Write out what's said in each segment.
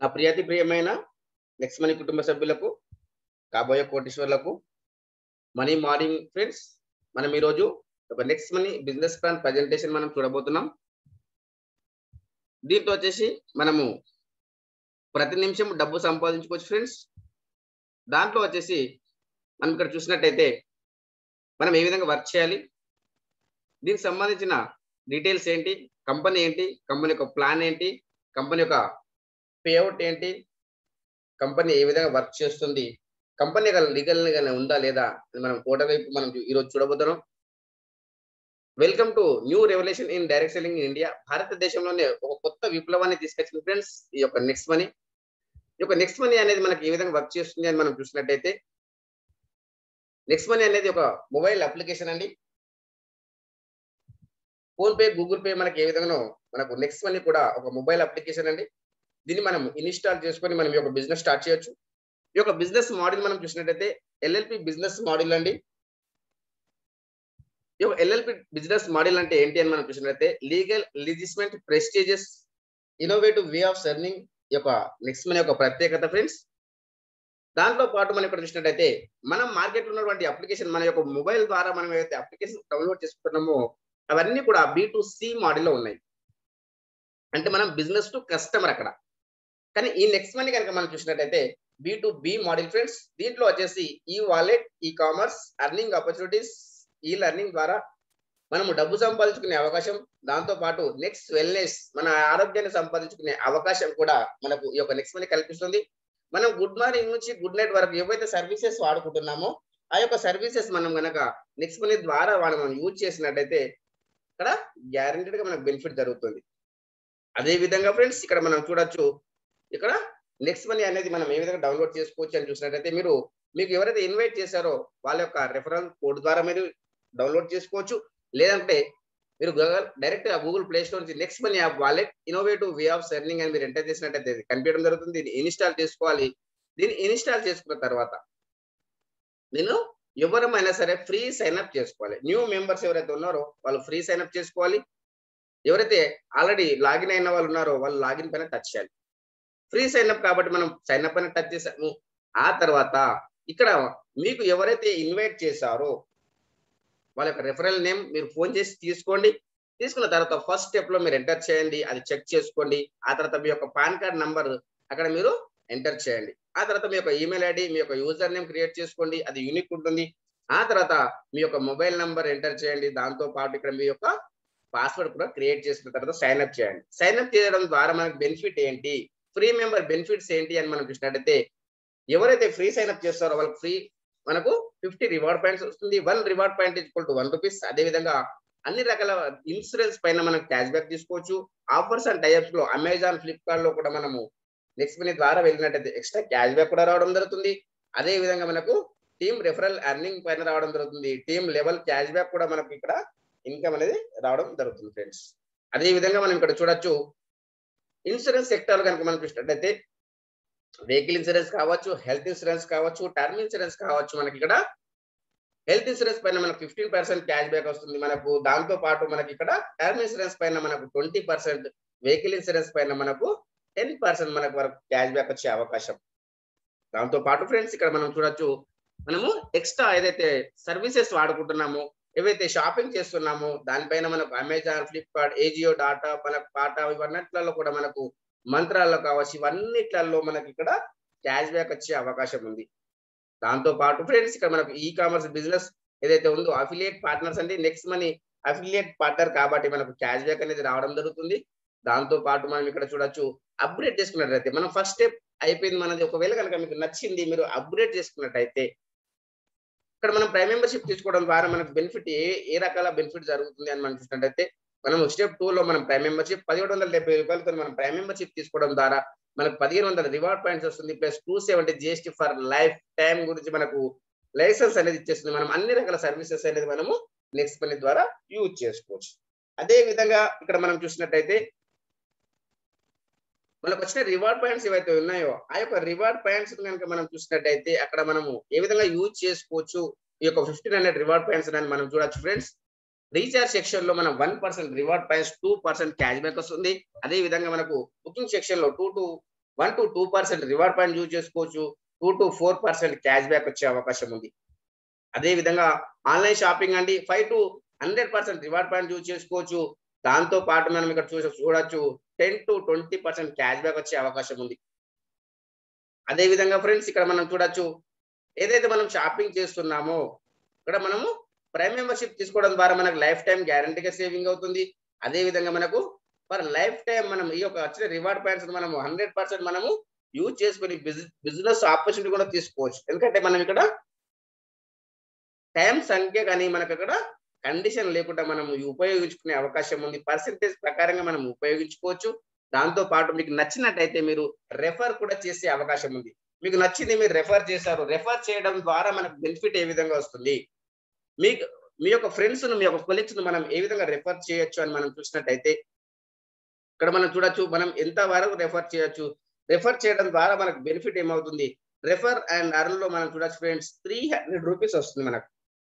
నా ప్రియాతి ప్రియమైన next money కుటుంబ సభ్యులకు కాబోయే కోటీశ్వర్లకు మనీ మార్నింగ్ ఫ్రెండ్స్ మనం ఈరోజు ఒక next money business plan presentation మనం చూడబోతున్నాం దీంట్లో వచ్చేసి మనము ప్రతి నిమిషం డబ్బు సంపాదించుకోవచ్చు ఫ్రెండ్స్ దాంట్లో వచ్చేసి మనం ఇక్కడ చూసినట్టయితే మనం ఏ విధంగా వర్క్ చేయాలి దీనికి సంబంధించిన డీటెయిల్స్ ఏంటి కంపెనీ ఏంటి కంపెనీ యొక్క ప్లాన్ ఏంటి కంపెనీ యొక్క పేఅవుట్ ఏంటి కంపెనీ ఏ విధంగా వర్క్ చేస్తుంది కంపెనీ లీగల్ గానే ఉందా లేదా అని మనం కోట వైపు మనం ఈరోజు చూడబోతున్నాం welcome to new revolution in direct selling in India భారతదేశంలోనే ఒక కొత్త విప్లవాన్ని తీసుకొచ్చిన ఫ్రెండ్స్ ఈ యొక్క నెక్స్ట్ మనీ ఈ యొక్క నెక్స్ట్ మనీ అనేది మనకి ఏ విధంగా వర్క్ చేస్తుంది అని మనం చూసినట్టయితే నెక్స్ట్ మనీ అనేది ఒక మొబైల్ అప్లికేషన్ అండి ఫోన్ పే గూగుల్ పే మనకి ఏ విధంగా మనకు నెక్స్ట్ మనీ కూడా ఒక మొబైల్ అప్లికేషన్ అండి దీన్ని మనం ఇన్స్టాల్ చేసుకొని మనం ఈ యొక్క బిజినెస్ స్టార్ట్ చేయొచ్చు ఈ యొక్క బిజినెస్ మోడల్ మనం చూసినట్టయితే ఎల్ఎల్పి బిజినెస్ మోడల్ అండి ఈ యొక్క ఎల్ఎల్పి బిజినెస్ మోడల్ అంటే ఏంటి అని మనం చూసినట్టయితే లీగల్ లిజిస్మెంట్ prestigious innovative way of earning ఈ యొక్క నెక్స్ట్ మనీ యొక్క ప్రత్యేకత ఫ్రెండ్స్ దాంతో పాటు మనం ఇక్కడ చూసినట్టయితే మనం మార్కెట్ ఉన్నటువంటి అప్లికేషన్ మన యొక్క మొబైల్ ద్వారా మనం ఏదైతే అప్లికేషన్ డౌన్లోడ్ చేసుకుంటున్నామో అవన్నీ కూడా బి టు సి మోడల్లో ఉన్నాయి అంటే మనం బిజినెస్ టు కస్టమర్ అక్కడ కానీ ఈ నెక్స్ట్ మనీ కనుక మనం చూసినట్టయితే B to B model friends దీంట్లో వచ్చేసి e wallet e commerce earning opportunities e learning ద్వారా మనము డబ్బు సంపాదించుకునే అవకాశం దాంతో పాటు నెక్స్ట్ వెల్నెస్ మన ఆరోగ్యాన్ని సంపాదించుకునే అవకాశం కూడా మనకు ఈ యొక్క నెక్స్ట్ మనీ కల్పిస్తుంది మనం గుడ్ మార్నింగ్ నుంచి గుడ్ నైట్ వరకు ఏవైతే సర్వీసెస్ వాడుకుంటున్నామో ఆ యొక్క సర్వీసెస్ మనం కనుక నెక్స్ట్ మనీ ద్వారా మనం యూజ్ చేసినట్టయితే ఇక్కడ గ్యారంటీడ్ గా మనకు బెనిఫిట్ జరుగుతుంది అదే విధంగా ఫ్రెండ్స్ ఇక్కడ మనం చూడొచ్చు ఇక్కడ నెక్స్ట్ మనీ అనేది మనం ఏ విధంగా డౌన్లోడ్ చేసుకోవచ్చు అని చూసినట్టయితే మీరు మీకు ఎవరైతే ఇన్వైట్ చేశారో వాళ్ళ యొక్క రెఫరల్ కోడ్ ద్వారా మీరు డౌన్లోడ్ చేసుకోవచ్చు లేదంటే మీరు గూగుల్ డైరెక్ట్ గా గూగుల్ ప్లే స్టోర్ నుంచి next money app wallet innovative way of earning అని మీరు ఎంటర్ చేసినట్టయితే కనిపించడం జరుగుతుంది దీన్ని ఇన్స్టాల్ చేసుకోవాలి దీన్ని ఇన్స్టాల్ చేసుకున్న తర్వాత నేను ఎవరమైనా సరే ఫ్రీ సైన్ అప్ చేసుకోవాలి న్యూ మెంబర్స్ ఎవరైతే ఉన్నారో వాళ్ళు ఫ్రీ సైన్ అప్ చేసుకోవాలి ఎవరైతే ఆల్రెడీ లాగిన్ అయిన వాళ్ళు ఉన్నారో వాళ్ళు లాగిన్ పైన టచ్ చేయాలి ఫ్రీ సైన్ అప్ కాబట్టి మనం సైన్ అప్ పైన టచ్ చేసాము ఆ తర్వాత ఇక్కడ మీకు ఎవరైతే ఇన్వైట్ చేశారో వాళ్ళ యొక్క రెఫరల్ నేమ్ మీరు ఫోన్ చేసి తీసుకోండి తీసుకున్న తర్వాత ఫస్ట్ స్టెప్ లో మీరు ఎంటర్ చేయండి అది చెక్ చేసుకోండి ఆ తర్వాత మీ యొక్క పాన్ కార్డ్ నంబర్ అక్కడ మీరు ఎంటర్ చేయండి ఆ తర్వాత మీ యొక్క ఈమెయిల్ ఐడి మీ యొక్క యూజర్ నేమ్ క్రియేట్ చేసుకోండి అది యూనిక్ ఉంటుంది ఆ తర్వాత మీ యొక్క మొబైల్ నంబర్ ఎంటర్ చేయండి దాంతో పాటు ఇక్కడ మీ యొక్క పాస్వర్డ్ కూడా క్రియేట్ చేసుకున్న తర్వాత సైన్ అప్ చేయండి సైన్ అప్ చేయడం ద్వారా మనకు బెనిఫిట్ ఏంటి ఫ్రీ మెంబర్ బెనిఫిట్స్ ఏంటి అని మనం చూసినట్టయితే ఎవరైతే ఫ్రీ సైన్ అప్ చేస్తారో వాళ్ళకి ఫ్రీ మనకు ఫిఫ్టీ రివార్డ్ పాయింట్స్ వస్తుంది one reward point equal to one rupees అదే విధంగా అన్ని రకాల ఇన్సూరెన్స్ పైన మనం క్యాష్ బ్యాక్ తీసుకోవచ్చు ఆఫర్స్ అండ్ టైప్స్ లో అమెజాన్ ఫ్లిప్కార్ట్ లో కూడా మనము నెక్స్ట్ మనీ ద్వారా వెళ్ళినట్టయితే ఎక్స్ట్రా క్యాష్ బ్యాక్ కూడా రావడం జరుగుతుంది అదే విధంగా మనకు టీమ్ రెఫరల్ ఎర్నింగ్ పైన రావడం జరుగుతుంది టీమ్ లెవెల్ క్యాష్ బ్యాక్ కూడా మనకు ఇక్కడ ఇన్కమ్ అనేది రావడం జరుగుతుంది ఫ్రెండ్స్ అదే విధంగా మనం ఇక్కడ చూడొచ్చు ఇన్సూరెన్స్ సెక్టర్ కనుక మనం చూసినట్టయితే వెహికల్ ఇన్సూరెన్స్ కావచ్చు హెల్త్ ఇన్సూరెన్స్ కావచ్చు టర్మ్ ఇన్సూరెన్స్ కావచ్చు మనకి ఇక్కడ హెల్త్ ఇన్సూరెన్స్ పైన మనకు ఫిఫ్టీన్ పర్సెంట్ క్యాష్ బ్యాక్ వస్తుంది మనకు దాంతో పాటు మనకి ఇక్కడ టర్మ్ ఇన్సూరెన్స్ పైన మనకు ట్వంటీ పర్సెంట్ వెహికల్ ఇన్సూరెన్స్ పైన మనకు టెన్ పర్సెంట్ మనకు వరకు క్యాష్ బ్యాక్ వచ్చే అవకాశం దాంతో పాటు ఫ్రెండ్స్ ఇక్కడ మనం చూడొచ్చు మనము ఎక్స్ట్రా ఏదైతే సర్వీసెస్ వాడుకుంటున్నామో ఏవైతే షాపింగ్ చేస్తున్నామో దానిపైన మనకు అమెజాన్ ఫ్లిప్కార్ట్ ఏజియో డాటా మనకు పాటా ఇవన్నిట్లలో కూడా మనకు మంత్రాల్లో కావచ్చు ఇవన్నిట్లలో మనకి ఇక్కడ క్యాష్ బ్యాక్ వచ్చే అవకాశం ఉంది దాంతో పాటు ఫ్రెండ్స్ ఇక్కడ మనకు ఈ కామర్స్ బిజినెస్ ఏదైతే ఉందో అఫిలియేట్ పార్ట్నర్స్ అంటే నెక్స్ట్ మనీ అఫిలియేట్ పార్ట్నర్ కాబట్టి మనకు క్యాష్ బ్యాక్ అనేది రావడం జరుగుతుంది దాంతో పాటు మనం ఇక్కడ చూడొచ్చు అప్గ్రేడ్ చేసుకున్నట్లయితే మనం ఫస్ట్ స్టెప్ అయిపోయింది మనది ఒకవేళ కనుక మీకు నచ్చింది మీరు అప్గ్రేడ్ చేసుకున్నట్టయితే ఇక్కడ మనం ప్రైమ్ మెంబర్షిప్ తీసుకోవడం ద్వారా మనకు బెనిఫిట్ ఏ ఏ రకాల బెనిఫిట్ జరుగుతుంది అని మనం చూసినట్టయితే మనం స్టెప్ టూ లో మనం ప్రైమ్ మెంబర్షిప్ పదిహేడు వందల డెబ్బై రూపాయలతో మనం ప్రైమ్ మెంబర్షిప్ తీసుకోవడం ద్వారా మనకు పదిహేను వందల రివార్డ్ పాయింట్స్ వస్తుంది plus two seventy GST for lifetime గురించి మనకు లైసెన్స్ అనేది ఇచ్చేస్తుంది మనం అన్ని రకాల సర్వీసెస్ అనేది మనము నెక్స్ట్ పని ద్వారా యూజ్ చేసుకోవచ్చు అదే విధంగా ఇక్కడ మనం చూసినట్టయితే మనకు వచ్చిన రివార్డ్ పాయింట్స్ ఏవైతే ఉన్నాయో ఆ యొక్క రివార్డ్ పాయింట్స్ కనుక మనం చూసినట్టయితే అక్కడ మనము ఏ విధంగా యూజ్ చేసుకోవచ్చు ఈ యొక్క ఫిఫ్టీన్ హండ్రెడ్ రివార్డ్ పాయింట్స్ అని మనం చూడొచ్చు ఫ్రెండ్స్ రీఛార్జ్ సెక్షన్ లో మనం one percent reward points two percent cash back వస్తుంది అదే విధంగా మనకు బుకింగ్ సెక్షన్ లో two to one to two percent reward point use చేసుకోవచ్చు two to four percent cash back వచ్చే అవకాశం ఉంది అదే విధంగా ఆన్లైన్ షాపింగ్ అండి five to hundred percent reward point use చేసుకోవచ్చు దాంతో పాటు మనం ఇక్కడ చూసి చూడొచ్చు ten to twenty percent cash back వచ్చే అవకాశం ఉంది అదే విధంగా ఫ్రెండ్స్ ఇక్కడ మనం చూడొచ్చు ఏదైతే మనం షాపింగ్ చేస్తున్నామో ఇక్కడ మనము ప్రైమ్ మెంబర్షిప్ తీసుకోవడం ద్వారా మనకు లైఫ్ టైం గ్యారంటీగా సేవింగ్ అవుతుంది అదే విధంగా మనకు ఫర్ లైఫ్ టైం మనం ఈ యొక్క వచ్చిన రివార్డ్ పాయింట్స్ మనము హండ్రెడ్ పర్సెంట్ మనము యూజ్ చేసుకుని బిజినెస్ ఆపర్చునిటీ కూడా తీసుకోవచ్చు ఎందుకంటే మనం ఇక్కడ టైం సంఖ్య కానీ మనకు అక్కడ కండిషన్ లేకుండా మనం ఉపయోగించుకునే అవకాశం ఉంది పర్సెంటేజ్ ప్రకారంగా మనం ఉపయోగించుకోవచ్చు దాంతో పాటు మీకు నచ్చినట్టయితే మీరు రెఫర్ కూడా చేసే అవకాశం ఉంది మీకు నచ్చింది మీరు రెఫర్ చేశారు రెఫర్ చేయడం ద్వారా మనకు బెనిఫిట్ ఏ విధంగా వస్తుంది మీకు మీ యొక్క ఫ్రెండ్స్ మీ యొక్క కొలీగ్స్ మనం ఏ విధంగా రెఫర్ చేయొచ్చు అని మనం చూసినట్టయితే ఇక్కడ మనం చూడొచ్చు మనం ఎంత వరకు రెఫర్ చేయొచ్చు రెఫర్ చేయడం ద్వారా మనకు బెనిఫిట్ ఏమవుతుంది రెఫర్ అండ్ అర్న్ లో మనం చూడొచ్చు ఫ్రెండ్స్ త్రీ హండ్రెడ్ రూపీస్ వస్తుంది మనకు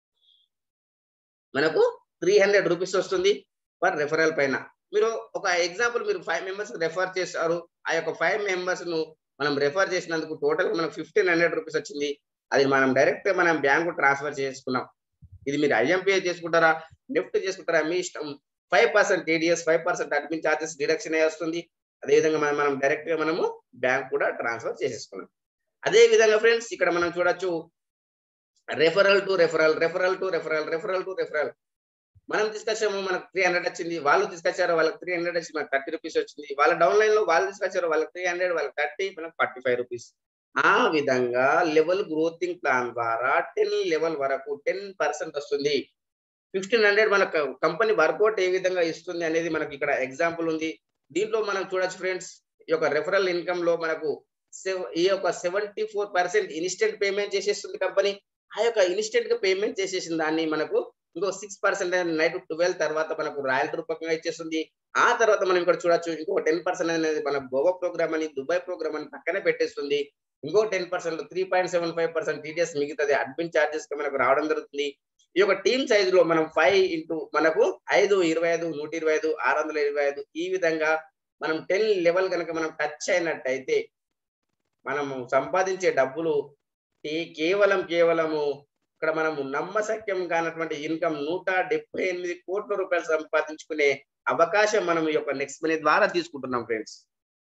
మనకు త్రీ హండ్రెడ్ రూపీస్ వస్తుంది పర్ రెఫరల్ పైన మీరు ఒక ఎగ్జాంపుల్ మీరు ఫైవ్ మెంబర్స్ రెఫర్ చేశారు ఆ యొక్క ఫైవ్ మెంబర్స్ ను మనం రెఫర్ చేసినందుకు టోటల్ మనకు ఫిఫ్టీన్ హండ్రెడ్ రూపీస్ వచ్చింది అది మనం డైరెక్ట్ మనం బ్యాంకు ట్రాన్స్ఫర్ చేసుకున్నాం ఇది మీరు ఐఎంపీఐ చేసుకుంటారా నిఫ్ట్ చేసుకుంటారా మీ ఇష్టం five percent TDS five percent admin charges deduction అయ్యి వస్తుంది అదేవిధంగా మనం మనం డైరెక్ట్ గా మనము బ్యాంక్ కూడా ట్రాన్స్ఫర్ చేసేసుకున్నాం అదే విధంగా ఫ్రెండ్స్ ఇక్కడ మనం చూడొచ్చు referral to referral referral to referral referral to referral మనం తీసుకొచ్చాము మనకు త్రీ హండ్రెడ్ వచ్చింది వాళ్ళు తీసుకొచ్చారు వాళ్ళకి త్రీ హండ్రెడ్ వచ్చి మనకు థర్టీ రూపీస్ వచ్చింది వాళ్ళ డౌన్ లైన్ లో వాళ్ళు తీసుకొచ్చారు వాళ్ళకి త్రీ హండ్రెడ్ వాళ్ళకి థర్టీ మనకు ఫార్టీ ఫైవ్ రూపీస్ ఆ విధంగా లెవెల్ గ్రోతింగ్ ప్లాన్ ద్వారా టెన్ లెవెల్ వరకు టెన్ పర్సెంట్ వస్తుంది ఫిఫ్టీన్ హండ్రెడ్ మన కంపెనీ వర్కౌట్ ఏ విధంగా ఇస్తుంది అనేది మనకి ఇక్కడ ఎగ్జాంపుల్ ఉంది దీంట్లో మనం చూడొచ్చు ఫ్రెండ్స్ ఈ యొక్క రెఫరల్ ఇన్కమ్ లో మనకు ఈ యొక్క seventy four percent instant payment చేసేస్తుంది కంపెనీ ఆ యొక్క ఇన్స్టెంట్ గా పేమెంట్ చేసేసిన దాన్ని మనకు ఇంకో సిక్స్ పర్సెంట్ నైట్ ట్వెల్వ్ తర్వాత మనకు రాయల్ రూపకంగా ఇచ్చేస్తుంది ఆ తర్వాత మనం ఇక్కడ చూడొచ్చు ఇంకో టెన్ పర్సెంట్ అనేది మన గోవా ప్రోగ్రామ్ అని దుబాయ్ ప్రోగ్రామ్ అని పక్కనే పెట్టేస్తుంది ఇంకో ten percent three point seven five percent TDS మిగతాది అడ్మిన్ చార్జెస్ మనకు రావడం జరుగుతుంది ఈ యొక్క టీమ్ సైజ్ లో మనం ఫైవ్ ఇంటూ మనకు ఐదు ఇరవై ఐదు నూట ఇరవై ఐదు ఆరు వందల ఇరవై ఐదు ఈ విధంగా మనం టెన్ లెవెల్ కనుక మనం టచ్ అయినట్టయితే మనము సంపాదించే డబ్బులు కేవలం కేవలము ఇక్కడ మనము నమ్మశక్యం కానటువంటి ఇన్కమ్ నూట డెబ్బై ఎనిమిది కోట్ల రూపాయలు సంపాదించుకునే అవకాశం మనం ఈ యొక్క నెక్స్ట్ మనీ ద్వారా తీసుకుంటున్నాం ఫ్రెండ్స్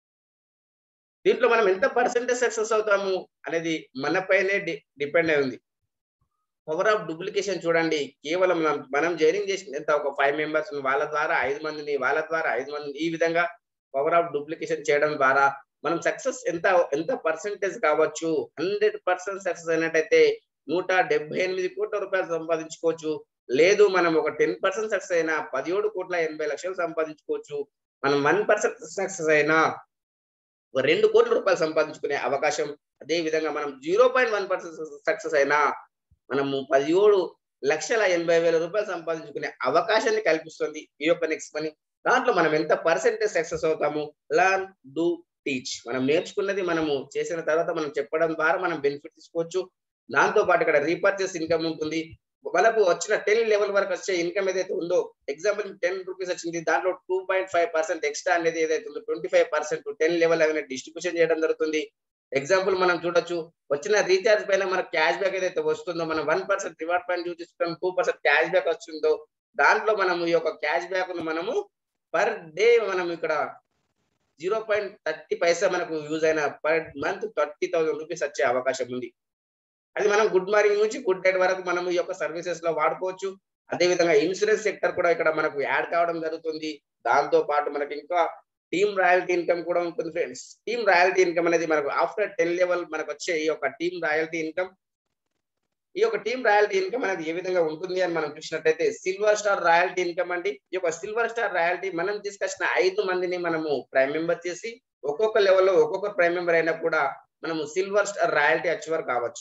దీంట్లో మనం ఎంత పర్సెంటేజ్ సక్సెస్ అవుతాము అనేది మన పైనే డిపెండ్ అయి ఉంది పవర్ ఆఫ్ డూప్లికేషన్ చూడండి కేవలం మనం జైనింగ్ చేసిన ఎంత ఒక ఫైవ్ మెంబర్స్ వాళ్ళ ద్వారా ఐదు మందిని వాళ్ళ ద్వారా ఐదు మందిని ఈ విధంగా పవర్ ఆఫ్ డూప్లికేషన్ చేయడం ద్వారా మనం సక్సెస్ ఎంత ఎంత పర్సెంటేజ్ కావచ్చు హండ్రెడ్ పర్సెంట్ సక్సెస్ అయినట్టయితే నూట డెబ్బై ఎనిమిది కోట్ల రూపాయలు సంపాదించుకోవచ్చు లేదు మనం ఒక టెన్ పర్సెంట్ సక్సెస్ అయినా పదిహేడు కోట్ల ఎనభై లక్షలు సంపాదించుకోవచ్చు మనం వన్ పర్సెంట్ సక్సెస్ అయినా రెండు కోట్ల రూపాయలు సంపాదించుకునే అవకాశం అదే విధంగా మనం zero point one percent success అయినా మనము పదిహేడు లక్షల ఎనభై వేల రూపాయలు సంపాదించుకునే అవకాశాన్ని కల్పిస్తుంది ఈ యొక్క నెక్స్ట్ మనీ దాంట్లో మనం ఎంత పర్సెంటేజ్ సక్సెస్ అవుతాము లర్న్ డూ టీచ్ మనం నేర్చుకున్నది మనము చేసిన తర్వాత మనం చెప్పడం ద్వారా మనం బెనిఫిట్ తీసుకోవచ్చు దాంతో పాటు ఇక్కడ రీపర్చేస్ ఇన్కమ్ ఉంటుంది మనకు వచ్చిన టెన్ లెవెల్ వరకు వచ్చే ఇన్కమ్ ఏదైతే ఉందో ఎగ్జాంపుల్ టెన్ రూపీస్ వచ్చింది దాంట్లో two point five percent extra అనేది ఏదైతే ఉందో twenty five percent ten level అనేది డిస్ట్రిబ్యూషన్ చేయడం జరుగుతుంది ఎగ్జాంపుల్ మనం చూడొచ్చు వచ్చిన రీఛార్జ్ పైన మనకు క్యాష్ బ్యాక్ ఏదైతే వస్తుందో మనం one percent reward point use చేసుకుంటాం టూ పర్సెంట్ క్యాష్ బ్యాక్ వస్తుందో దాంట్లో మనం ఈ యొక్క క్యాష్ బ్యాక్ ను మనము పర్ డే మనం ఇక్కడ జీరో పాయింట్ థర్టీ పైసా మనకు యూజ్ అయిన per month thirty thousand rupees వచ్చే అవకాశం ఉంది అది మనం గుడ్ మార్నింగ్ నుంచి గుడ్ నైట్ వరకు మనం ఈ యొక్క సర్వీసెస్ లో వాడుకోవచ్చు అదే విధంగా ఇన్సూరెన్స్ సెక్టర్ కూడా ఇక్కడ మనకు యాడ్ కావడం జరుగుతుంది దాంతో పాటు మనకి ఇంకా టీమ్ రాయల్టీ ఇన్కమ్ కూడా ఉంటుంది ఫ్రెండ్స్ టీమ్ రాయల్టీ ఇన్కమ్ అనేది మనకు ఆఫ్టర్ టెన్ లెవెల్ మనకు వచ్చే ఈ యొక్క టీమ్ రాయల్టీ ఇన్కమ్ ఈ యొక్క టీమ్ రాయల్టీ ఇన్కమ్ అనేది ఏ విధంగా ఉంటుంది అని మనం చూసినట్టయితే సిల్వర్ స్టార్ రాయల్టీ ఇన్కమ్ అండి ఈ యొక్క సిల్వర్ స్టార్ రాయల్టీ మనం తీసుకొచ్చిన ఐదు మందిని మనము ప్రైమ్ మెంబర్ చేసి ఒక్కొక్క లెవెల్లో ఒక్కొక్క ప్రైమ్ మెంబర్ అయినా కూడా మనము సిల్వర్ స్టార్ రాయల్టీ అచీవర్ కావచ్చు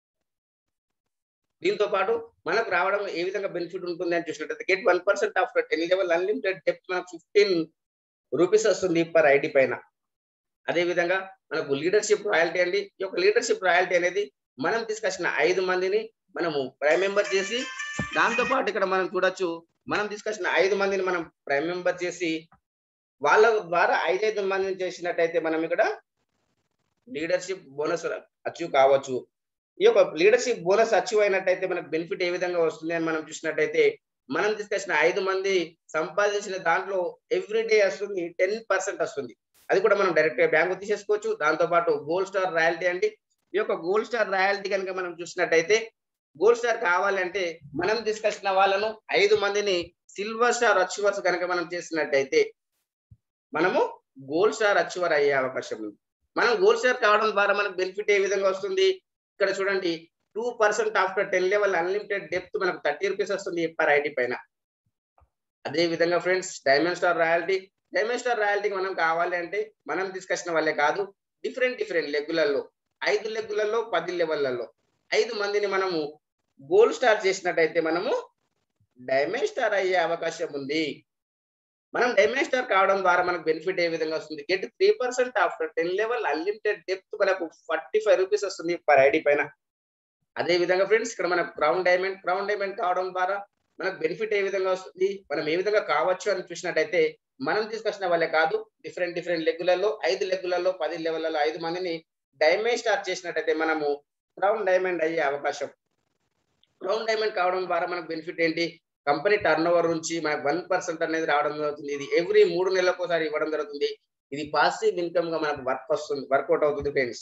దీంతో పాటు మనకు రావడం ఏ విధంగా బెనిఫిట్ ఉంటుంది అని చూసినట్టయితే get one percent after ten level unlimited depth మనకు ఫిఫ్టీన్ రూపీస్ వస్తుంది పర్ ఐడి పైన అదే విధంగా మనకు లీడర్షిప్ రాయల్టీ అండి ఈ యొక్క లీడర్షిప్ రాయల్టీ అనేది మనం తీసుకొచ్చిన ఐదు మందిని మనము ప్రైమ్ మెంబర్ చేసి దాంతో పాటు ఇక్కడ మనం చూడొచ్చు మనం తీసుకొచ్చిన ఐదు మందిని మనం ప్రైమ్ మెంబర్ చేసి వాళ్ళ ద్వారా ఐదైదు మందిని చేసినట్టయితే మనం ఇక్కడ లీడర్షిప్ బోనస్ అచీవ్ కావచ్చు ఈ యొక్క లీడర్షిప్ బోనస్ అచీవ్ అయినట్టయితే మనకు బెనిఫిట్ ఏ విధంగా వస్తుంది అని మనం చూసినట్టయితే మనం తీసుకొచ్చిన ఐదు మంది సంపాదించిన దాంట్లో ఎవ్రీ డే వస్తుంది టెన్ పర్సెంట్ వస్తుంది అది కూడా మనం డైరెక్ట్ గా బ్యాంకు తీసేసుకోవచ్చు దాంతో పాటు గోల్డ్ స్టార్ రాయల్టీ అండి ఈ యొక్క గోల్డ్ స్టార్ రాయల్టీ కనుక మనం చూసినట్టయితే గోల్డ్ స్టార్ కావాలంటే మనం తీసుకొచ్చిన వాళ్ళను ఐదు మందిని సిల్వర్ స్టార్ అచీవర్స్ కనుక మనం చేసినట్టయితే మనము గోల్డ్ స్టార్ అచీవర్ అయ్యే అవకాశం ఉంది మనం గోల్డ్ స్టార్ కావడం ద్వారా మనకు బెనిఫిట్ ఏ విధంగా వస్తుంది ఇక్కడ చూడండి two percent after ten level unlimited depth మనకు థర్టీ రూపీస్ వస్తుంది పర్ ఐడి పైన అదే విధంగా friends diamond star royalty diamond star రాయల్టీకి మనం కావాలి అంటే మనం తీసుకొచ్చిన వాళ్ళే కాదు డిఫరెంట్ డిఫరెంట్ లెగ్గులలో ఐదు లెగ్గులలో పది లెవెల్లలో ఐదు మందిని మనము గోల్డ్ స్టార్ చేసినట్టయితే మనము డైమండ్ స్టార్ అయ్యే అవకాశం ఉంది మనం డైమండ్ స్టార్ కావడం ద్వారా మనకు బెనిఫిట్ ఏ విధంగా వస్తుంది get three percent after ten level unlimited depth మనకు ఫార్టీ ఫైవ్ రూపీస్ వస్తుంది పర్ ఐడి పైన అదే విధంగా ఫ్రెండ్స్ ఇక్కడ మనకు క్రౌన్ డైమండ్ క్రౌన్ డైమండ్ కావడం ద్వారా మనకు బెనిఫిట్ ఏ విధంగా వస్తుంది మనం ఏ విధంగా కావచ్చు అని చూసినట్టయితే మనం తీసుకొచ్చిన వాళ్ళే కాదు డిఫరెంట్ డిఫరెంట్ లెగ్గులలో ఐదు లెగ్గులలో పది లెవెల్లలో ఐదు మందిని డైమండ్ స్టార్ట్ చేసినట్టయితే మనము క్రౌన్ డైమండ్ అయ్యే అవకాశం క్రౌన్ డైమండ్ కావడం ద్వారా మనకు బెనిఫిట్ ఏంటి కంపెనీ టర్న్ ఓవర్ నుంచి మనకు వన్ పర్సెంట్ అనేది రావడం జరుగుతుంది ఇది ఎవ్రీ మూడు నెలలకు ఒకసారి ఇవ్వడం జరుగుతుంది ఇది పాసివ్ ఇన్కమ్ గా మనకు వర్క్ వస్తుంది వర్కౌట్ అవుతుంది ఫ్రెండ్స్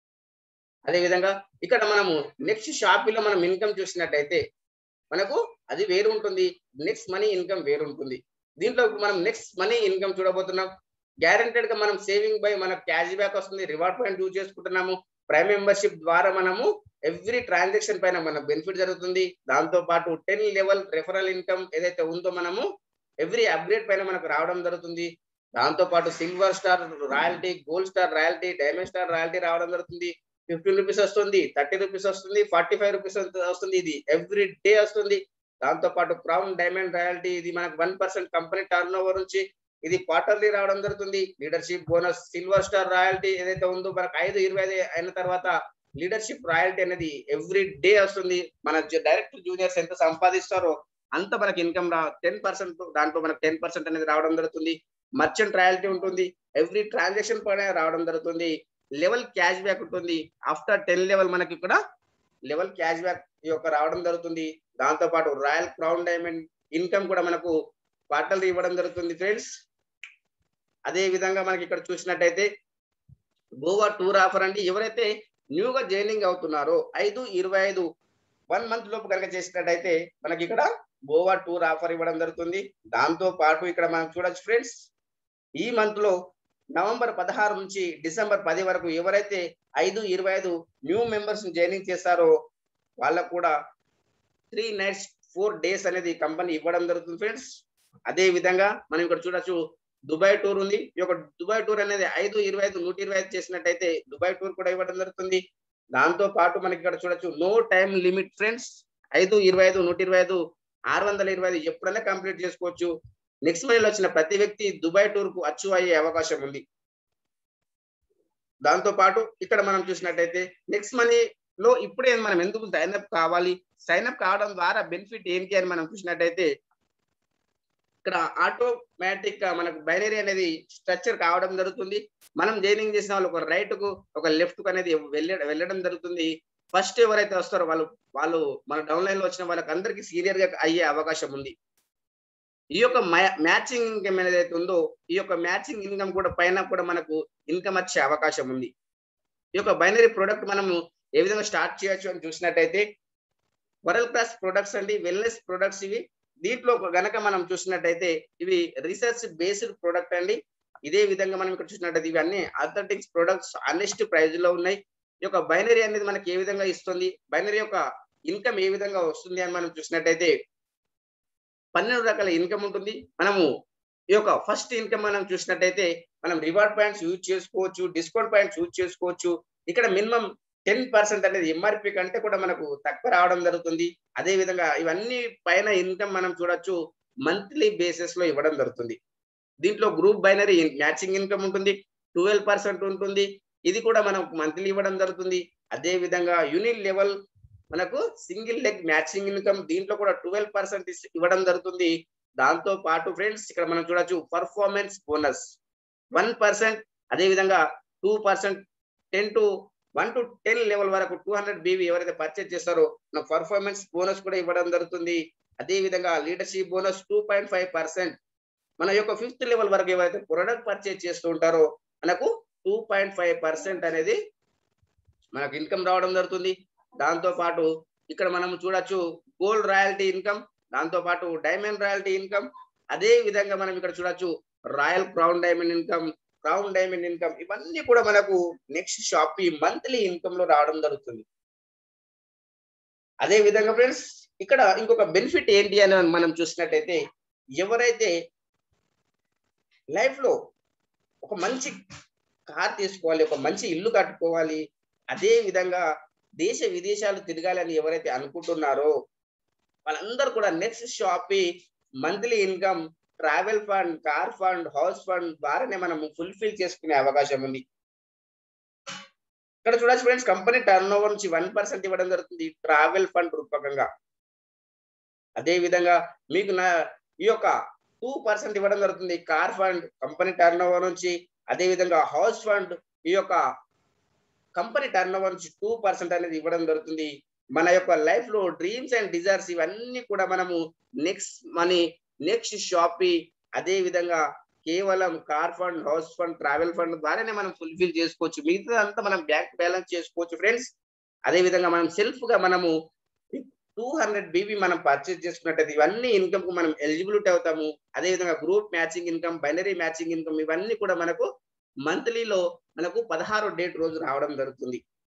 అదే విధంగా ఇక్కడ మనము నెక్స్ట్ షాపింగ్ లో మనం ఇన్కమ్ చూసినట్టయితే మనకు అది వేరు ఉంటుంది నెక్స్ట్ మనీ ఇన్కమ్ వేరు ఉంటుంది దీంట్లో ఇప్పుడు మనం నెక్స్ట్ మనీ ఇన్కమ్ చూడబోతున్నాం గ్యారెంటెడ్ గా మనం సేవింగ్ బై మనకు క్యాష్ బ్యాక్ వస్తుంది రివార్డ్ పాయింట్ యూజ్ చేసుకుంటున్నాము ప్రైమ్ మెంబర్షిప్ ద్వారా మనము ఎవ్రీ ట్రాన్సాక్షన్ పైన మనకు బెనిఫిట్ జరుగుతుంది దాంతో పాటు టెన్ లెవెల్ రెఫరల్ ఇన్కమ్ ఏదైతే ఉందో మనము ఎవ్రీ అప్గ్రేడ్ పైన మనకు రావడం జరుగుతుంది దాంతో పాటు silver star royalty gold star royalty diamond star royalty రావడం జరుగుతుంది ఫిఫ్టీన్ రూపీస్ వస్తుంది థర్టీ రూపీస్ వస్తుంది ఫార్టీ ఫైవ్ రూపీస్ వస్తుంది ఇది ఎవ్రీ డే వస్తుంది దాంతో పాటు క్రౌన్ డైమండ్ రాయల్టీ ఇది మనకు one percent company turnover నుంచి ఇది క్వార్టర్లీ రావడం జరుగుతుంది leadership bonus silver star royalty ఏదైతే ఉందో మనకు ఐదు ఇరవై ఐదు అయిన తర్వాత లీడర్షిప్ రాయల్టీ అనేది ఎవ్రీ డే వస్తుంది మన డైరెక్ట్ జూనియర్స్ ఎంత సంపాదిస్తారో అంత మనకి ఇన్కమ్ రా టెన్ పర్సెంట్ దాంట్లో మనకు టెన్ పర్సెంట్ అనేది రావడం జరుగుతుంది మర్చెంట్ రాయల్టీ ఉంటుంది ఎవ్రీ ట్రాన్సాక్షన్ పైన రావడం జరుగుతుంది లెవెల్ క్యాష్ బ్యాక్ ఉంటుంది ఆఫ్టర్ టెన్ లెవెల్ మనకి ఇక్కడ లెవెల్ క్యాష్ బ్యాక్ యొక్క రావడం జరుగుతుంది దాంతో పాటు రాయల్ క్రౌన్ డైమండ్ ఇన్కమ్ కూడా మనకు క్వార్టర్లీ ఇవ్వడం జరుగుతుంది ఫ్రెండ్స్ అదే విధంగా మనకి ఇక్కడ చూసినట్టయితే గోవా టూర్ ఆఫర్ అంటే ఎవరైతే న్యూగా జాయినింగ్ అవుతున్నారో ఐదు ఇరవై ఐదు వన్ మంత్ లోపు కనుక చేసినట్టయితే మనకి ఇక్కడ గోవా టూర్ ఆఫర్ ఇవ్వడం జరుగుతుంది దాంతో పాటు ఇక్కడ మనం చూడొచ్చు ఫ్రెండ్స్ ఈ మంత్ లో నవంబర్ పదహారు నుంచి డిసెంబర్ పది వరకు ఎవరైతే ఐదు ఇరవై ఐదు న్యూ మెంబర్స్ జాయినింగ్ చేస్తారో వాళ్ళకు కూడా త్రీ నైట్స్ ఫోర్ డేస్ అనేది కంపెనీ ఇవ్వడం జరుగుతుంది ఫ్రెండ్స్ అదే విధంగా మనం ఇక్కడ చూడొచ్చు దుబాయ్ టూర్ ఉంది ఈ యొక్క దుబాయ్ టూర్ అనేది ఐదు ఇరవై ఐదు నూట ఇరవై ఐదు చేసినట్టయితే దుబాయ్ టూర్ కూడా ఇవ్వడం జరుగుతుంది దాంతో పాటు మనకి ఇక్కడ చూడొచ్చు నో టైం లిమిట్ ఫ్రెండ్స్ ఐదు ఇరవై ఐదు నూట ఇరవై ఐదు ఆరు వందల ఇరవై ఐదు ఎప్పుడైనా కంప్లీట్ చేసుకోవచ్చు నెక్స్ట్ మనీలో వచ్చిన ప్రతి వ్యక్తి దుబాయ్ టూర్ కు అచ్చు అయ్యే అవకాశం ఉంది దాంతో పాటు ఇక్కడ మనం చూసినట్టయితే నెక్స్ట్ మనీలో ఇప్పుడే మనం ఎందుకు సైన్ అప్ కావాలి సైన్ అప్ కావడం ద్వారా బెనిఫిట్ ఏంటి అని మనం చూసినట్టయితే ఇక్కడ ఆటోమేటిక్ గా మనకు బైనరీ అనేది స్ట్రక్చర్ కావడం జరుగుతుంది మనం జైనింగ్ చేసిన వాళ్ళు ఒక రైట్ కు ఒక లెఫ్ట్ కు అనేది వెళ్ళ వెళ్ళడం జరుగుతుంది ఫస్ట్ ఎవరైతే వస్తారో వాళ్ళు వాళ్ళు మన డౌన్ లైన్ లో వచ్చిన వాళ్ళకి అందరికి సీనియర్ గా అయ్యే అవకాశం ఉంది ఈ యొక్క మ్యాచింగ్ ఇన్కమ్ ఏదైతే ఉందో ఈ యొక్క మ్యాచింగ్ ఇన్కమ్ కూడా పైన కూడా మనకు ఇన్కమ్ వచ్చే అవకాశం ఉంది ఈ యొక్క బైనరీ ప్రొడక్ట్ మనము ఏ విధంగా స్టార్ట్ చేయొచ్చు అని చూసినట్టయితే వరల్డ్ క్లాస్ ప్రొడక్ట్స్ అండి వెల్నెస్ ప్రొడక్ట్స్ ఇవి దీంట్లో గనక మనం చూసినట్టయితే ఇవి రీసెర్చ్ బేస్డ్ ప్రొడక్ట్ అండి ఇదే విధంగా మనం ఇక్కడ చూసినట్టయితే ఇవి అన్ని అథెంటిక్స్ ప్రొడక్ట్స్ అనెస్ట్ ప్రైజ్ లో ఉన్నాయి ఈ యొక్క బైనరీ అనేది మనకి ఏ విధంగా ఇస్తుంది బైనరీ యొక్క ఇన్కమ్ ఏ విధంగా వస్తుంది అని మనం చూసినట్టయితే పన్నెండు రకాల ఇన్కమ్ ఉంటుంది మనము ఈ యొక్క ఫస్ట్ ఇన్కమ్ మనం చూసినట్టయితే మనం రివార్డ్ పాయింట్స్ యూజ్ చేసుకోవచ్చు డిస్కౌంట్ పాయింట్స్ యూజ్ చేసుకోవచ్చు ఇక్కడ మినిమం టెన్ పర్సెంట్ అనేది ఎంఆర్పి కంటే కూడా మనకు తక్కువ రావడం జరుగుతుంది అదే విధంగా ఇవన్నీ పైన ఇన్కమ్ మనం చూడొచ్చు మంత్లీ బేసిస్ లో ఇవ్వడం జరుగుతుంది దీంట్లో గ్రూప్ బైనరీ మ్యాచింగ్ ఇన్కమ్ ఉంటుంది ట్వెల్వ్ పర్సెంట్ ఉంటుంది ఇది కూడా మనం మంత్లీ ఇవ్వడం జరుగుతుంది అదే విధంగా యూనిట్ లెవెల్ మనకు సింగిల్ లెగ్ మ్యాచింగ్ ఇన్కమ్ దీంట్లో కూడా ట్వెల్వ్ పర్సెంట్ ఇవ్వడం జరుగుతుంది దాంతో పాటు ఫ్రెండ్స్ ఇక్కడ మనం చూడొచ్చు పర్ఫార్మెన్స్ బోనస్ వన్ పర్సెంట్ అదే విధంగా two percent ten to one to ten level వరకు టూ హండ్రెడ్ బీవీ ఎవరైతే పర్చేజ్ చేస్తారో నా పర్ఫార్మెన్స్ బోనస్ కూడా ఇవ్వడం జరుగుతుంది అదే విధంగా leadership bonus two point five percent మన యొక్క ఫిఫ్త్ లెవెల్ వరకు ఎవరైతే ప్రొడక్ట్ పర్చేజ్ చేస్తూ ఉంటారో మనకు టూ పాయింట్ ఫైవ్ పర్సెంట్ అనేది మనకు ఇన్కమ్ రావడం జరుగుతుంది దాంతో పాటు ఇక్కడ మనం చూడొచ్చు గోల్డ్ రాయల్టీ ఇన్కమ్ దాంతో పాటు డైమండ్ రాయల్టీ ఇన్కమ్ అదే విధంగా మనం ఇక్కడ చూడొచ్చు royal crown diamond income crown diamond income ఇవన్నీ కూడా మనకు నెక్స్ట్ షాప్ మంత్లీ ఇన్కమ్ లో రావడం జరుగుతుంది అదే విధంగా ఫ్రెండ్స్ ఇక్కడ ఇంకొక బెనిఫిట్ ఏంటి అని మనం చూసినట్టయితే ఎవరైతే లైఫ్ లో ఒక మంచి కార్ తీసుకోవాలి ఒక మంచి ఇల్లు కట్టుకోవాలి అదే విధంగా దేశ విదేశాలు తిరగాలని ఎవరైతే అనుకుంటున్నారో వాళ్ళందరూ కూడా నెక్స్ట్ షాపి monthly income travel fund car fund house fund ద్వారానే మనం ఫుల్ఫిల్ చేసుకునే అవకాశం ఉంది ఇక్కడ చూడొచ్చు ఫ్రెండ్స్ కంపెనీ టర్న్ ఓవర్ నుంచి వన్ పర్సెంట్ ఇవ్వడం జరుగుతుంది ట్రావెల్ ఫండ్ రూపకంగా అదే విధంగా మీకు నా ఈ యొక్క టూ పర్సెంట్ ఇవ్వడం జరుగుతుంది car fund company turnover నుంచి అదే విధంగా హౌస్ ఫండ్ ఈ యొక్క కంపెనీ టర్న్ ఓవర్ నుంచి టూ పర్సెంట్ అనేది ఇవ్వడం జరుగుతుంది మన యొక్క లైఫ్ లో డ్రీమ్స్ అండ్ డిజైర్స్ ఇవన్నీ కూడా మనము నెక్స్ట్ మనీ నెక్స్ట్ షాపి అదే విధంగా కేవలం car fund house fund travel fund ద్వారానే మనం ఫుల్ఫిల్ చేసుకోవచ్చు మిగతా అంతా మనం బ్యాంక్ బ్యాలెన్స్ చేసుకోవచ్చు ఫ్రెండ్స్ అదే విధంగా మనం సెల్ఫ్ గా మనము టూ హండ్రెడ్ బీబీ మనం పర్చేస్ చేసుకున్నట్టయితే ఇవన్నీ ఇన్కమ్ కు మనం ఎలిజిబిలిటీ అవుతాము అదే విధంగా group matching income binary matching income ఇవన్నీ కూడా మనకు మంత్లీలో మనకు పదహారు డేట్ రోజు రావడం జరుగుతుంది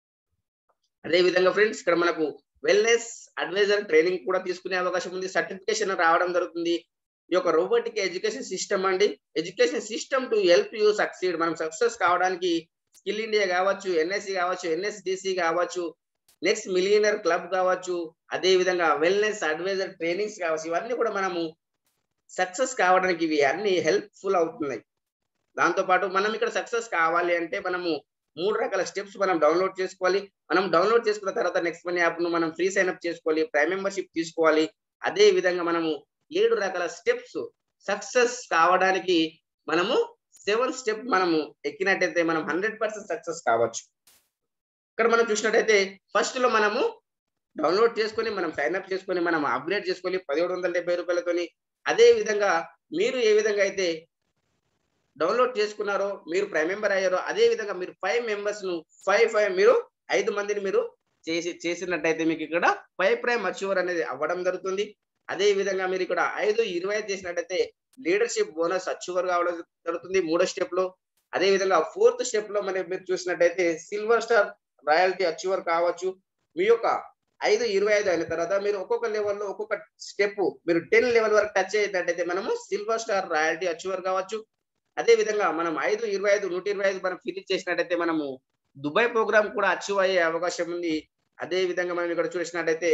అదే విధంగా ఫ్రెండ్స్ ఇక్కడ మనకు వెల్నెస్ అడ్వైజర్ ట్రైనింగ్ కూడా తీసుకునే అవకాశం ఉంది సర్టిఫికేషన్ రావడం జరుగుతుంది ఈ యొక్క రోబోటిక్ ఎడ్యుకేషన్ సిస్టమ్ అండి education system to help you succeed మనం సక్సెస్ కావడానికి స్కిల్ ఇండియా కావచ్చు ఎన్ఎస్సి కావచ్చు ఎన్ఎస్డిసి కావచ్చు నెక్స్ట్ మిలియనర్ క్లబ్ కావచ్చు అదే విధంగా వెల్నెస్ అడ్వైజర్ ట్రైనింగ్స్ కావచ్చు ఇవన్నీ కూడా మనము సక్సెస్ కావడానికి ఇవి అన్ని హెల్ప్ఫుల్ అవుతున్నాయి దాంతో పాటు మనం ఇక్కడ సక్సెస్ కావాలి అంటే మనము మూడు రకాల స్టెప్స్ మనం డౌన్లోడ్ చేసుకోవాలి మనం డౌన్లోడ్ చేసుకున్న తర్వాత నెక్స్ట్ మనీ యాప్ ను మనం ఫ్రీ సైన్ అప్ చేసుకోవాలి ప్రైమ్ మెంబర్షిప్ తీసుకోవాలి అదే విధంగా మనము ఏడు రకాల స్టెప్స్ సక్సెస్ కావడానికి మనము సెవెన్ స్టెప్ మనము ఎక్కినట్టయితే మనం హండ్రెడ్ పర్సెంట్ సక్సెస్ కావచ్చు ఇక్కడ మనం చూసినట్టయితే ఫస్ట్ లో మనము డౌన్లోడ్ చేసుకొని మనం సైన్ అప్ చేసుకొని మనం అప్గ్రేడ్ చేసుకొని పదిహేడు వందల డెబ్బై రూపాయలతోని అదే విధంగా మీరు ఏ విధంగా అయితే డౌన్లోడ్ చేసుకున్నారో మీరు ప్రైమ్ మెంబర్ అయ్యారో అదే విధంగా మీరు ఫైవ్ మెంబర్స్ ను ఫైవ్ ఫైవ్ మీరు ఐదు మందిని మీరు చేసి చేసినట్టయితే మీకు ఇక్కడ ఫైవ్ ప్రైమ్ అచీవర్ అనేది అవ్వడం జరుగుతుంది అదే విధంగా మీరు ఇక్కడ ఐదు ఇరవై చేసినట్టయితే లీడర్షిప్ బోనస్ అచీవర్ కావడం జరుగుతుంది మూడో స్టెప్ లో అదే విధంగా ఫోర్త్ స్టెప్ లో మరి మీరు చూసినట్టయితే సిల్వర్ స్టార్ రాయల్టీ అచీవర్ కావచ్చు మీ యొక్క ఐదు ఇరవై ఐదు అయిన తర్వాత మీరు ఒక్కొక్క లెవెల్లో ఒక్కొక్క స్టెప్ మీరు టెన్ లెవెల్ వరకు టచ్ అయ్యేటట్టయితే మనము సిల్వర్ స్టార్ రాయల్టీ అచీవర్ కావచ్చు అదే విధంగా మనం ఐదు ఇరవై ఐదు నూట ఇరవై ఐదు మనం ఫినిష్ చేసినట్టయితే మనము దుబాయ్ ప్రోగ్రామ్ కూడా అచీవ్ అయ్యే అవకాశం ఉంది అదే విధంగా మనం ఇక్కడ చూసినట్టయితే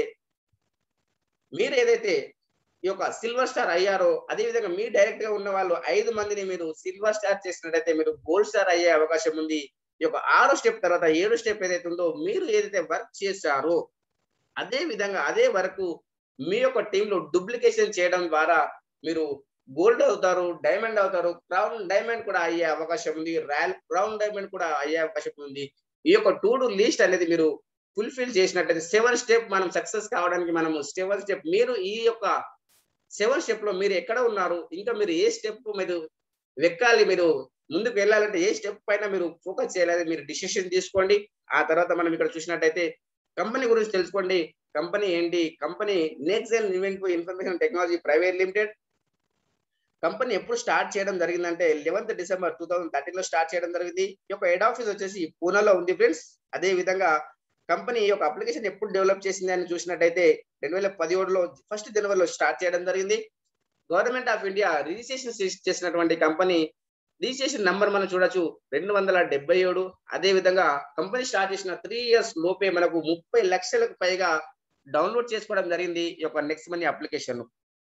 మీరు ఏదైతే ఈ యొక్క సిల్వర్ స్టార్ అయ్యారో అదే విధంగా మీ డైరెక్ట్ గా ఉన్న వాళ్ళు ఐదు మందిని మీరు సిల్వర్ స్టార్ చేసినట్టయితే మీరు గోల్డ్ స్టార్ అయ్యే అవకాశం ఉంది ఈ యొక్క ఆరో స్టెప్ తర్వాత ఏడు స్టెప్ ఏదైతే ఉందో మీరు ఏదైతే వర్క్ చేశారో అదే విధంగా అదే వరకు మీ యొక్క టీంలో డూప్లికేషన్ చేయడం ద్వారా మీరు గోల్డ్ అవుతారు డైమండ్ అవుతారు క్రౌన్ డైమండ్ కూడా అయ్యే అవకాశం ఉంది రాయల్ క్రౌన్ డైమండ్ కూడా అయ్యే అవకాశం ఉంది ఈ యొక్క టూ డు లీస్ట్ అనేది మీరు ఫుల్ఫిల్ చేసినట్లయితే సెవెన్ స్టెప్ మనం సక్సెస్ కావడానికి మనము సెవెన్ స్టెప్ మీరు ఈ యొక్క సెవెన్ స్టెప్ లో మీరు ఎక్కడ ఉన్నారు ఇంకా మీరు ఏ స్టెప్ మీరు వెక్కాలి మీరు ముందుకు వెళ్ళాలంటే ఏ స్టెప్ పైన మీరు ఫోకస్ చేయాలి మీరు డిసిషన్ తీసుకోండి ఆ తర్వాత మనం ఇక్కడ చూసినట్టయితే కంపెనీ గురించి తెలుసుకోండి కంపెనీ ఏంటి company next and event information technology private limited company ఎప్పుడు స్టార్ట్ చేయడం జరిగిందంటే eleventh December two thousand thirteen లో స్టార్ట్ చేయడం జరిగింది ఈ యొక్క హెడ్ ఆఫీస్ వచ్చేసి పూనాలో ఉంది ఫ్రెండ్స్ అదే విధంగా కంపెనీ ఈ యొక్క అప్లికేషన్ ఎప్పుడు డెవలప్ చేసింది అని చూసినట్టయితే రెండు వేల పదిహేడులో ఫస్ట్ జనవరిలో స్టార్ట్ చేయడం జరిగింది గవర్నమెంట్ ఆఫ్ ఇండియా రిజిస్ట్రేషన్ చేసినటువంటి కంపెనీ రిజిస్ట్రేషన్ నంబర్ మనం చూడొచ్చు రెండు వందల డెబ్బై ఏడు అదే విధంగా కంపెనీ స్టార్ట్ చేసిన త్రీ ఇయర్స్ లోపే మనకు ముప్పై లక్షలకు పైగా డౌన్లోడ్ చేసుకోవడం జరిగింది ఈ యొక్క నెక్స్ట్ మనీ అప్లికేషన్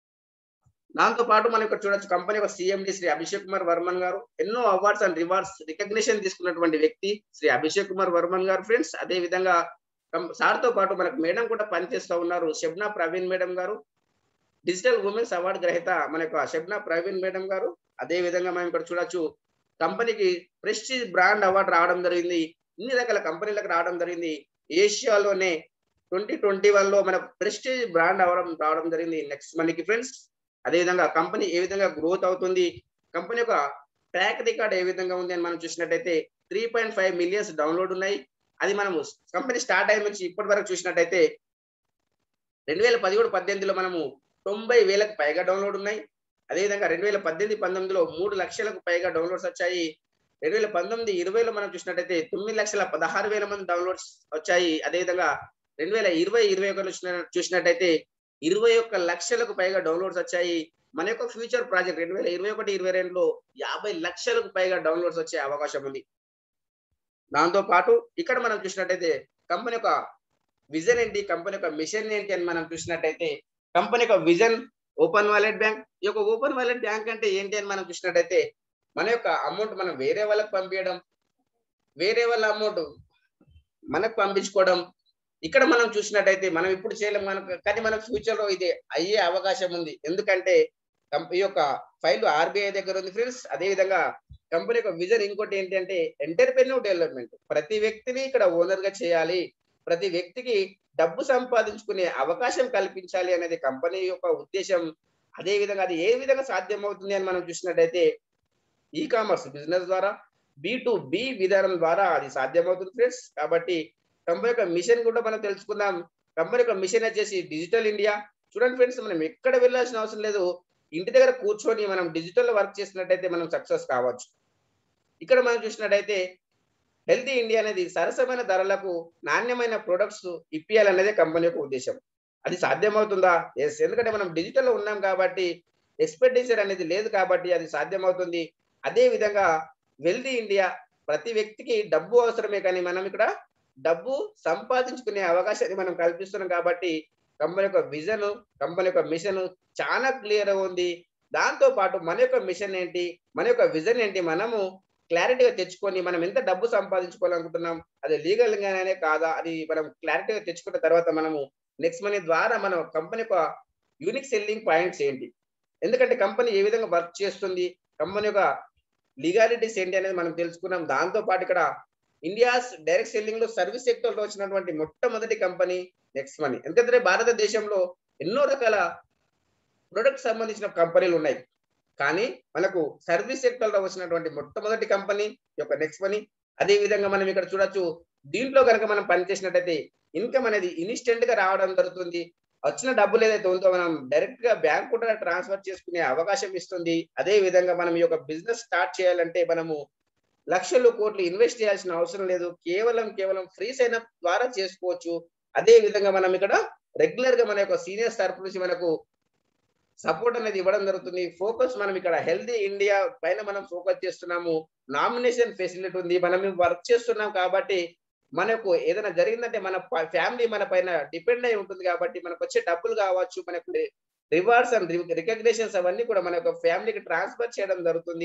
దాంతో పాటు మనం ఇక్కడ చూడొచ్చు కంపెనీ యొక్క సిఎండి శ్రీ అభిషేక్ కుమార్ వర్మన్ గారు ఎన్నో అవార్డ్స్ అండ్ రివార్డ్స్ రికగ్నిషన్ తీసుకున్నటువంటి వ్యక్తి శ్రీ అభిషేక్ కుమార్ వర్మన్ గారు ఫ్రెండ్స్ అదే విధంగా సార్ తో పాటు మనకు మేడం కూడా పనిచేస్తూ ఉన్నారు షబ్నా ప్రవీణ్ మేడం గారు డిజిటల్ ఉమెన్స్ అవార్డు గ్రహీత మన యొక్క షబ్నా ప్రవీణ్ మేడం గారు అదే విధంగా మనం ఇక్కడ చూడొచ్చు కంపెనీకి ప్రెస్టీజ్ బ్రాండ్ అవార్డు రావడం జరిగింది ఇన్ని రకాల కంపెనీలకు రావడం జరిగింది ఏషియాలోనే ట్వంటీ ట్వంటీ వన్ లో మన ప్రెస్టేజ్ బ్రాండ్ అవడం రావడం జరిగింది నెక్స్ట్ మనకి ఫ్రెండ్స్ అదేవిధంగా కంపెనీ ఏ విధంగా గ్రోత్ అవుతుంది కంపెనీ యొక్క ట్రాక్ రికార్డ్ ఏ విధంగా ఉంది అని మనం చూసినట్టయితే three point five millions download ఉన్నాయి అది మనము కంపెనీ స్టార్ట్ అయిన నుంచి ఇప్పటి వరకు చూసినట్టయితే రెండు వేల పదిహేడు పద్దెనిమిదిలో మనము తొంభై వేలకు పైగా డౌన్లోడ్ ఉన్నాయి అదేవిధంగా రెండు వేల పద్దెనిమిది పంతొమ్మిదిలో మూడు లక్షలకు పైగా డౌన్లోడ్స్ వచ్చాయి రెండు వేల పంతొమ్మిది ఇరవైలో మనం చూసినట్టయితే తొమ్మిది లక్షల పదహారు వేల మంది డౌన్లోడ్స్ వచ్చాయి అదేవిధంగా రెండు వేల ఇరవై ఇరవై ఒకటి చూసినట్టయితే ఇరవై ఒక్క లక్షలకు పైగా డౌన్లోడ్స్ వచ్చాయి మన యొక్క ఫ్యూచర్ ప్రాజెక్ట్ రెండు వేల ఇరవై ఒకటి ఇరవై రెండులో యాభై లక్షలకు పైగా డౌన్లోడ్స్ వచ్చే అవకాశం ఉంది దాంతో పాటు ఇక్కడ మనం చూసినట్టయితే కంపెనీ యొక్క విజన్ ఏంటి కంపెనీ యొక్క మిషన్ ఏంటి అని మనం చూసినట్టయితే కంపెనీ యొక్క విజన్ ఓపెన్ వాలెట్ బ్యాంక్ ఈ యొక్క ఓపెన్ వాలెట్ బ్యాంక్ అంటే ఏంటి అని మనం చూసినట్టయితే మన యొక్క అమౌంట్ మనం వేరే వాళ్ళకి పంపించడం వేరే వాళ్ళ అమౌంట్ మనకు పంపించుకోవడం ఇక్కడ మనం చూసినట్టయితే మనం ఇప్పుడు చేయలేం మనకు కానీ మన ఫ్యూచర్ లో ఇది అయ్యే అవకాశం ఉంది ఎందుకంటే ఈ యొక్క ఫైల్ ఆర్బీఐ దగ్గర ఉంది ఫ్రెండ్స్ అదే విధంగా కంపెనీ యొక్క విజన్ ఇంకోటి ఏంటంటే ఎంటర్ప్రెన్యూర్ డెవలప్మెంట్ ప్రతి వ్యక్తిని ఇక్కడ ఓనర్ గా చేయాలి ప్రతి వ్యక్తికి డబ్బు సంపాదించుకునే అవకాశం కల్పించాలి అనేది కంపెనీ యొక్క ఉద్దేశం అదే విధంగా అది ఏ విధంగా సాధ్యం అవుతుంది అని మనం చూసినట్టయితే ఈ కామర్స్ బిజినెస్ ద్వారా బి టు బి విధానం ద్వారా అది సాధ్యమవుతుంది ఫ్రెండ్స్ కాబట్టి కంపెనీ యొక్క మిషన్ కూడా మనం తెలుసుకుందాం కంపెనీ యొక్క మిషన్ వచ్చేసి డిజిటల్ ఇండియా చూడండి ఫ్రెండ్స్ మనం ఎక్కడ వెళ్ళాల్సిన అవసరం లేదు ఇంటి దగ్గర కూర్చొని మనం డిజిటల్ వర్క్ చేసినట్టయితే మనం సక్సెస్ కావచ్చు ఇక్కడ మనం చూసినట్టయితే హెల్తీ ఇండియా అనేది సరసమైన ధరలకు నాణ్యమైన ప్రొడక్ట్స్ ఇప్పియాలనేదే కంపెనీ యొక్క ఉద్దేశం అది సాధ్యమవుతుందా ఎస్ ఎందుకంటే మనం డిజిటల్లో ఉన్నాం కాబట్టి ఎక్స్పెండిచర్ అనేది లేదు కాబట్టి అది సాధ్యమవుతుంది అదే విధంగా వెల్దీ ఇండియా ప్రతి వ్యక్తికి డబ్బు అవసరమే కానీ మనం ఇక్కడ డబ్బు సంపాదించుకునే అవకాశాన్ని మనం కల్పిస్తున్నాం కాబట్టి కంపెనీ యొక్క విజన్ కంపెనీ యొక్క మిషన్ చాలా క్లియర్ ఉంది దాంతో పాటు మన యొక్క మిషన్ ఏంటి మన యొక్క విజన్ ఏంటి మనము క్లారిటీగా తెచ్చుకొని మనం ఎంత డబ్బు సంపాదించుకోవాలనుకుంటున్నాం అది లీగల్ గానే కాదా అది మనం క్లారిటీగా తెచ్చుకున్న తర్వాత మనము నెక్స్ట్ మనీ ద్వారా మన కంపెనీ యొక్క యూనిక్ సెల్లింగ్ పాయింట్స్ ఏంటి ఎందుకంటే కంపెనీ ఏ విధంగా వర్క్ చేస్తుంది కంపెనీ యొక్క లీగాలిటీస్ ఏంటి అనేది మనం తెలుసుకున్నాం దాంతో పాటు ఇక్కడ ఇండియాస్ డైరెక్ట్ సెల్లింగ్ లో సర్వీస్ సెక్టర్ లో వచ్చినటువంటి మొట్టమొదటి కంపెనీ నెక్స్ట్ మనీ ఎందుకంటే భారతదేశంలో ఎన్నో రకాల ప్రొడక్ట్ సంబంధించిన కంపెనీలు ఉన్నాయి కానీ మనకు సర్వీస్ సెక్టర్ లో వచ్చినటువంటి మొట్టమొదటి కంపెనీ యొక్క నెక్స్ట్ మనీ అదే విధంగా మనం ఇక్కడ చూడొచ్చు దీంట్లో కనుక మనం పనిచేసినట్టయితే ఇన్కమ్ అనేది ఇన్స్టెంట్ గా రావడం జరుగుతుంది వచ్చిన డబ్బులు ఏదైతే ఉందో మనం డైరెక్ట్ గా బ్యాంక్ కూడా ట్రాన్స్ఫర్ చేసుకునే అవకాశం ఇస్తుంది అదే విధంగా మనం ఈ యొక్క బిజినెస్ స్టార్ట్ చేయాలంటే మనము లక్షలు కోట్లు ఇన్వెస్ట్ చేయాల్సిన అవసరం లేదు కేవలం కేవలం ఫ్రీ సైన్ అప్ ద్వారా చేసుకోవచ్చు అదే విధంగా మనం ఇక్కడ రెగ్యులర్ గా మన యొక్క సీనియర్ తరపు నుంచి మనకు సపోర్ట్ అనేది ఇవ్వడం జరుగుతుంది ఫోకస్ మనం ఇక్కడ హెల్దీ ఇండియా పైన మనం ఫోకస్ చేస్తున్నాము నామినేషన్ ఫెసిలిటీ ఉంది మనం వర్క్ చేస్తున్నాం కాబట్టి మనకు ఏదైనా జరిగిందంటే మన ఫ్యామిలీ మన పైన డిపెండ్ అయి ఉంటుంది కాబట్టి మనకు వచ్చే డబ్బులు కావచ్చు మనకు రివార్డ్స్ అండ్ రికగ్నేషన్స్ అవన్నీ కూడా మన యొక్క ఫ్యామిలీకి ట్రాన్స్ఫర్ చేయడం జరుగుతుంది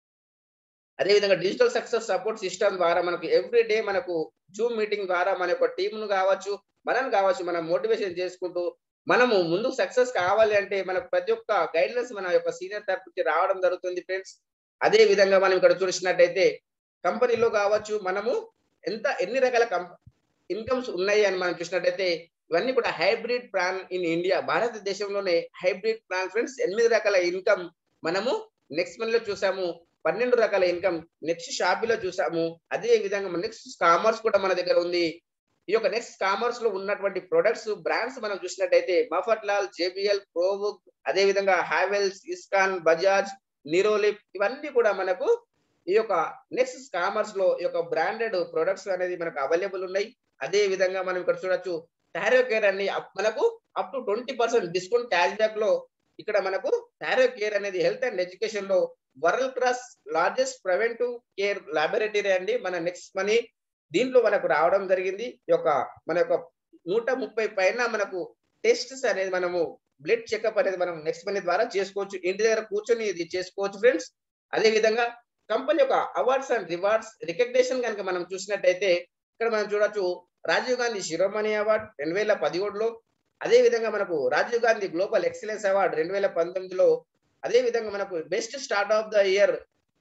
అదేవిధంగా డిజిటల్ సక్సెస్ సపోర్ట్ సిస్టమ్ ద్వారా మనకు ఎవ్రీ డే మనకు జూమ్ మీటింగ్ ద్వారా మన యొక్క టీంను కావచ్చు మనం కావచ్చు మనం మోటివేషన్ చేసుకుంటూ మనము ముందు సక్సెస్ కావాలి అంటే మనకు ప్రతి ఒక్క గైడ్లైన్స్ మన యొక్క సీనియర్ తరపు నుంచి రావడం జరుగుతుంది ఫ్రెండ్స్ అదే విధంగా మనం ఇక్కడ చూసినట్టయితే కంపెనీలో కావచ్చు మనము ఎంత ఎన్ని రకాల ఇన్కమ్స్ ఉన్నాయి అని మనం చూసినట్టయితే ఇవన్నీ కూడా హైబ్రిడ్ ప్లాన్ ఇన్ ఇండియా భారతదేశంలోనే హైబ్రిడ్ ప్లాన్ ఫ్రెండ్స్ ఎనిమిది రకాల ఇన్కమ్ మనము నెక్స్ట్ మనీ లో చూసాము పన్నెండు రకాల ఇన్కమ్ నెక్స్ట్ షాపీలో చూసాము అదే విధంగా నెక్స్ట్ కామర్స్ కూడా మన దగ్గర ఉంది ఈ యొక్క నెక్స్ట్ కామర్స్ లో ఉన్నటువంటి ప్రొడక్ట్స్ బ్రాండ్స్ మనం చూసినట్టయితే మఫట్ లాల్ జేబిఎల్ ప్రోబుక్ అదే విధంగా హావెల్స్ ఇస్కాన్ బజాజ్ నిరోలిప్ ఇవన్నీ కూడా మనకు ఈ యొక్క నెక్స్ట్ కామర్స్ లో ఈ యొక్క బ్రాండెడ్ ప్రొడక్ట్స్ అనేది మనకు అవైలబుల్ ఉన్నాయి అదే విధంగా మనం ఇక్కడ చూడొచ్చు టారో కేర్ అని మనకు up to twenty percent discount cash back లో ఇక్కడ మనకు టారో కేర్ అనేది హెల్త్ అండ్ ఎడ్యుకేషన్ లో world class largest preventive care laboratory అండి మన నెక్స్ట్ మనీ దీంట్లో మనకు రావడం జరిగింది ఈ యొక్క మన యొక్క నూట ముప్పై పైన మనకు టెస్ట్స్ అనేది మనము బ్లడ్ చెకప్ అనేది మనం నెక్స్ట్ మనీ ద్వారా చేసుకోవచ్చు ఇంటి దగ్గర కూర్చొని ఇది చేసుకోవచ్చు ఫ్రెండ్స్ అదే విధంగా కంపెనీ యొక్క అవార్డ్స్ అండ్ రివార్డ్స్ రికగ్నేషన్ కనుక మనం చూసినట్టయితే ఇక్కడ మనం చూడొచ్చు రాజీవ్ గాంధీ శిరోమణి అవార్డ్ రెండు వేల పదిహేడులో అదే విధంగా మనకు Rajiv Gandhi global excellence award రెండు వేల పంతొమ్మిదిలో అదే విధంగా మనకు best start of the year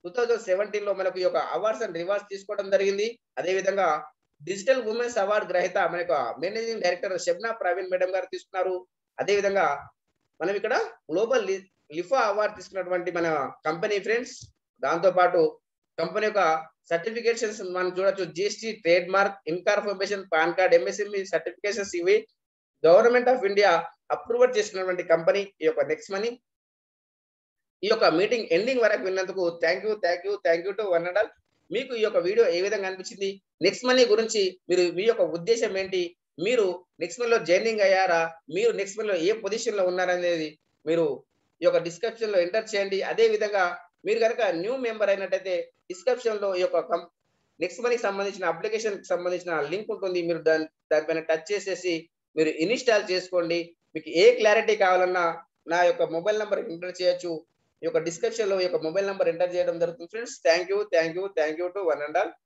two thousand seventeen లో మనకు ఈ యొక్క అవార్డ్స్ అండ్ రివార్డ్స్ తీసుకోవడం జరిగింది అదే విధంగా డిజిటల్ ఉమెన్స్ అవార్డ్ గ్రహీత మన యొక్క managing director Shabna Praveen madam గారు తీసుకున్నారు అదే విధంగా మనం ఇక్కడ గ్లోబల్ లిఫా అవార్డ్ తీసుకున్నటువంటి మన కంపెనీ ఫ్రెండ్స్ దాంతో పాటు కంపెనీ యొక్క సర్టిఫికేషన్స్ మనం చూడొచ్చు GST trademark incorporation PAN card MSME certifications ఇవి గవర్నమెంట్ ఆఫ్ ఇండియా అప్రూవల్ చేసుకున్నటువంటి కంపెనీ ఈ యొక్క నెక్స్ట్ మనీ ఈ యొక్క మీటింగ్ ఎండింగ్ వరకు విన్నందుకు thank you thank you thank you to one and all మీకు ఈ యొక్క వీడియో ఏ విధంగా అనిపించింది నెక్స్ట్ మనీ గురించి మీరు మీ యొక్క ఉద్దేశం ఏంటి మీరు నెక్స్ట్ మనీ లో జాయినింగ్ అయ్యారా మీరు నెక్స్ట్ మనీ లో ఏ పొజిషన్ లో ఉన్నారనేది మీరు ఈ యొక్క డిస్క్రిప్షన్ లో ఎంటర్ చేయండి అదే విధంగా మీరు కనుక న్యూ మెంబర్ అయినట్టయితే డిస్క్రిప్షన్ లో ఈ యొక్క నెక్స్ట్ మనీకి సంబంధించిన అప్లికేషన్ కి సంబంధించిన లింక్ ఉంటుంది మీరు దాని దానిపైన టచ్ చేసేసి మీరు ఇన్స్టాల్ చేసుకోండి మీకు ఏ క్లారిటీ కావాలన్నా నా యొక్క మొబైల్ నెంబర్ ఎంటర్ చేయొచ్చు ఈ యొక్క డిస్క్రిప్షన్ లో ఈ యొక్క మొబైల్ నెంబర్ ఎంటర్ చేయడం జరుగుతుంది friends thank you thank you thank you to one and all